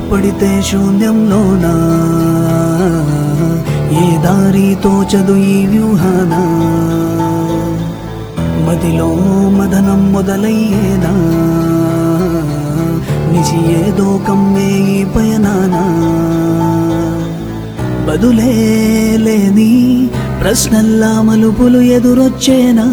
పడితే శూన్యంలోనా ఏ దారి తోచదు ఈ వ్యూహాన మదిలో మదనం మొదలయ్యేనా నిజి ఏదో కమ్మే ఈ పయనానా బదులే లేని ప్రశ్నల్లా మలుపులు ఎదురొచ్చేనా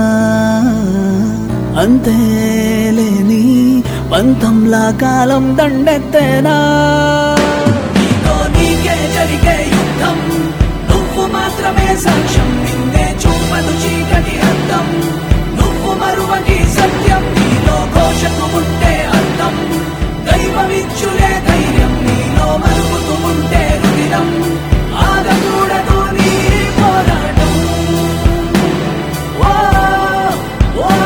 అంతే లేని పంతంలా కాలం దండెత్తేనా నీతో నీకే జరిగే యుద్ధం నువ్వు మాత్రమే సాక్ష్యం నిన్నే చూపదు చీకటి అర్థం నువ్వు మరువకి సత్యం నీలో ఘోషకు ఉంటే అర్థం దైవమిచ్చులే ధైర్యం నీలో మరుగుతూ ఉంటే రుదిరం ఆగకూడదు నీ పోరాటం ఓ, ఓ, ఓ.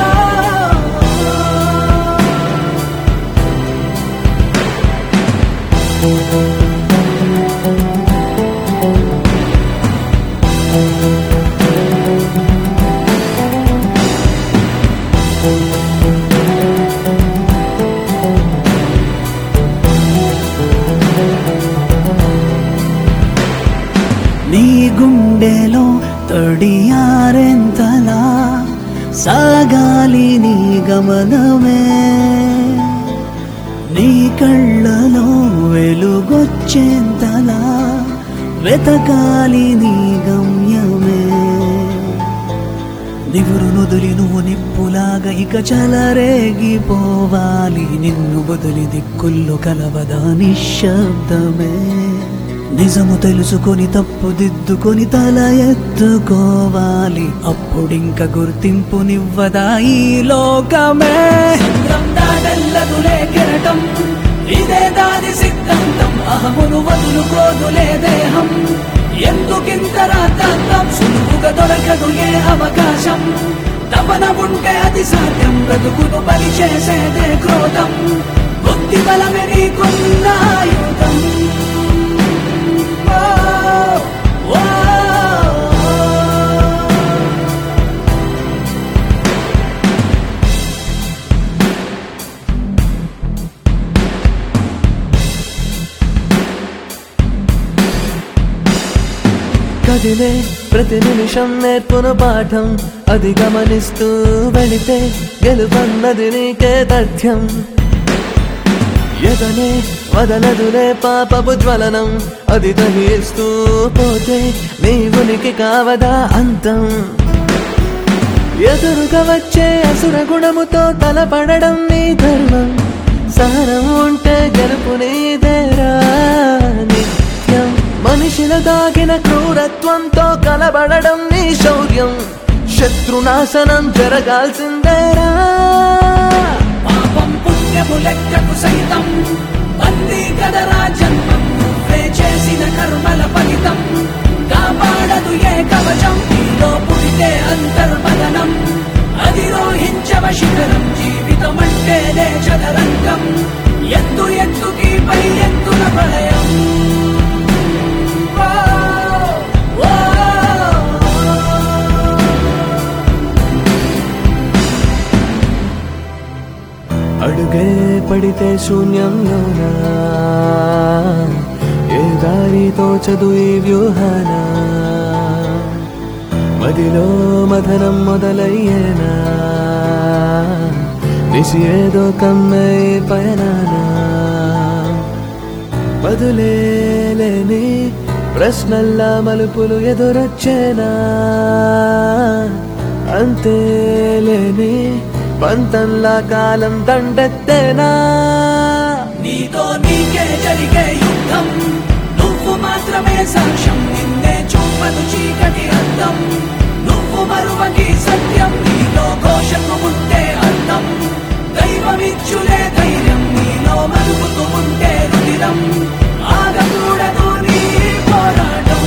నీ గుండెలో తడియారెంతలా సాగాలి నీ గమనమే నీ కళ్ళలో వెలుగొచ్చేంతలా వెతకాలి నీ గమ్యమే నివురు నుదులి నువ్వు నిప్పులాగా ఇక చలరేగిపోవాలి నిన్ను బదులి దిక్కుల్లో కలవదా నిశ్శబ్దమే నిజము తెలుసుకొని తప్పు దిద్దుకొని తల ఎత్తుకోవాలి అప్పుడింక గుర్తింపు నివ్వదా ఈ లోకమే దాడల్లదులే కెరటం ఇదే దాని సిద్ధాంతం అహమును వదులుకోదులే దేహం ఎందుకింత రాతాంతం సులువుగా దొరకదు ఏ అవకాశం తపన ఉంటే అది సాధ్యం బ్రతుకును బలి చేసేదే క్రోధం బుద్ధి బలమే నీకున్న ఆయుధం ఓ, ఓ, ఓ. కదిలే ప్రతి నిమిషం నేర్పును పాఠం అది గమనిస్తూ వెళితే గెలుపన్నది నీకే తథ్యం ఎదనే వదలదులే పాపపు జ్వలనం అది దహిస్తూ పోతే నీ ఉనికి కావదా అంతం ఎదురుగా వచ్చే అసుర గుణముతో తలపడడం నీ ధర్మం సహనం ఉంటే గెలుపు నీదేరా నిత్యం మనిషిల దాగిన క్రూరత్వంతో కలబడడం నీ శౌర్యం శత్రునాశనం జరగాల్సిందేరా పాపం పుణ్యము లెక్కకు సైతం బందీ కదరా జన్మం నువ్వే చేసిన కర్మల ఫలితం కాపాడదు ఏ కవచం నీలో పుడితే అంతర్మదనం అధిరోహించవ శిఖరం జీవితం అంటేనే చదరంగం ఎత్తు ఎత్తుకి పై ఎత్తుల ప్రళయం ఓ, ఓ, ఓ. అడుగే పడితే శూన్యంలోనా ఏ దారితో చదువు ఈ వ్యూహాన మదిలో మథనం మొదలయ్యేనా నిసి ఏదో కమ్మే పయనానా బదులేని ప్రశ్నల్లా మలుపులు ఎదురొచ్చేనా అంతేలేని పంతంలా కాలం దండెత్తేనా నీతో నీకే జరిగే యుద్ధం నువ్వు మాత్రమే సాక్ష్యం నిన్నే చూపదు చీకటి అర్థం నువ్వు మరువకి సత్యం నీలో ఘోషకు ఉంటే అర్థం దైవమిచ్చులే ధైర్యం నీలో మరుగుతూ ఉంటే రుదిరం ఆగకూడదు నీ పోరాటం